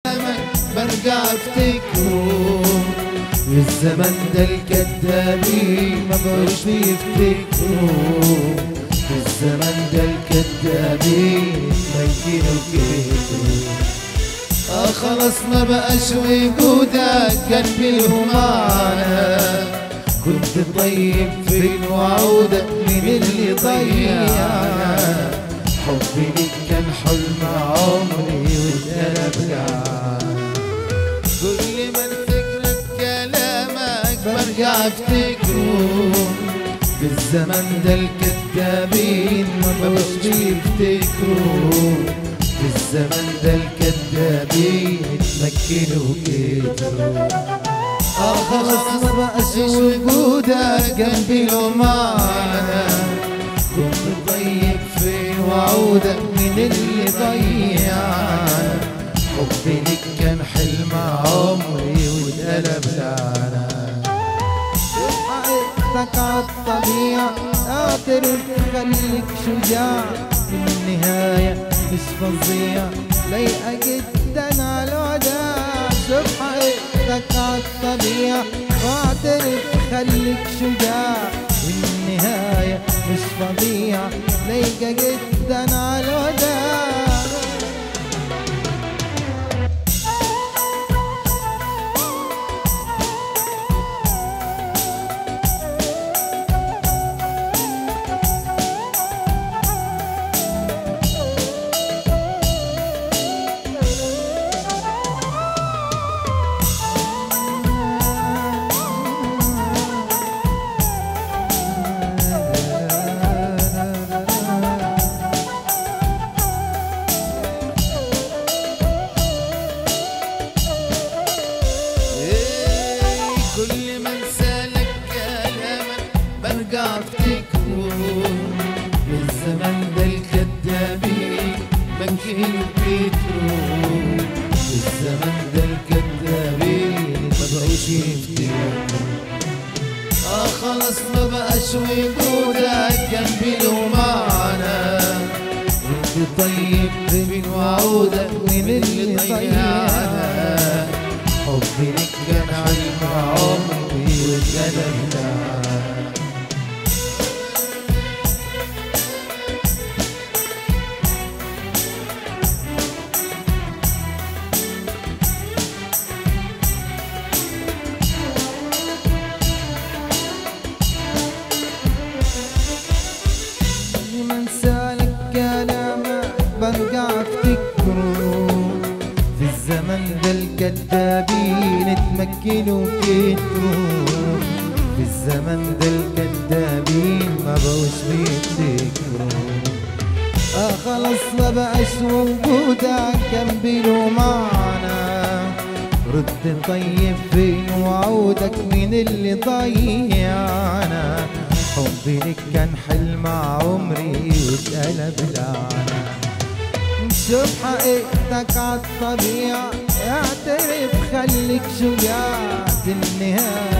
برجع افتكره الزمن ده الكدابين ما بقوش بيفتكروا في الزمن ده الكدابين ميتينوا كده اه خلاص ما بقاش وجودك جنبي له معنى كنت طيب فين وعودك من اللي ضيعنا حبي ليك كان حلم عمري واتقلب لعنة كل ما افتكرك كلامك برجع افتكره في الزمن ده الكدابين ما بقوش بيفتكروا في الزمن ده الكدابين اتمكنوا كتروا اه خلاص ما بقاش وجودك جنبي له معنى كنت طيب فين وعودك من اللي ضيعنا حبي ليك كان حلم عمري واتقلب لعنة حقيقتك عالطبيعة اعترف خليك شجاع في النهاية مش فظيع لايقة جدا على الوداع شوف حقيقتك عالطبيعة واعترف خليك شجاع في النهاية مش فظيع لايقة جدا على الوداع إيه، كل ما انسالك كلامك برجع افتكره الزمن ده الكدابين بنكين كتروا الزمن ده الكدابين ما بقوش يفتكروا اه خلاص ما بقاش وجودك جنبي له معنى انت طيب من وعودك من اللي ضيعنا حبي لك كان علم عمري واتقلب لعنة ما انسالك كلامك برجع افتكره في الزمن ده الكدابين اتمكنوا كتروا في الزمن ده الكدابين ما بقوش بيفتكروا اه خلاص ما بقاش وجودك جنبي له معنى رد طيب فين وعودك من اللي ضيعنا حبي لك كان حلم عمري واتقلب لعنة شوف حقيقتك عالطبيعة اعترف خليك شجاع في النهاية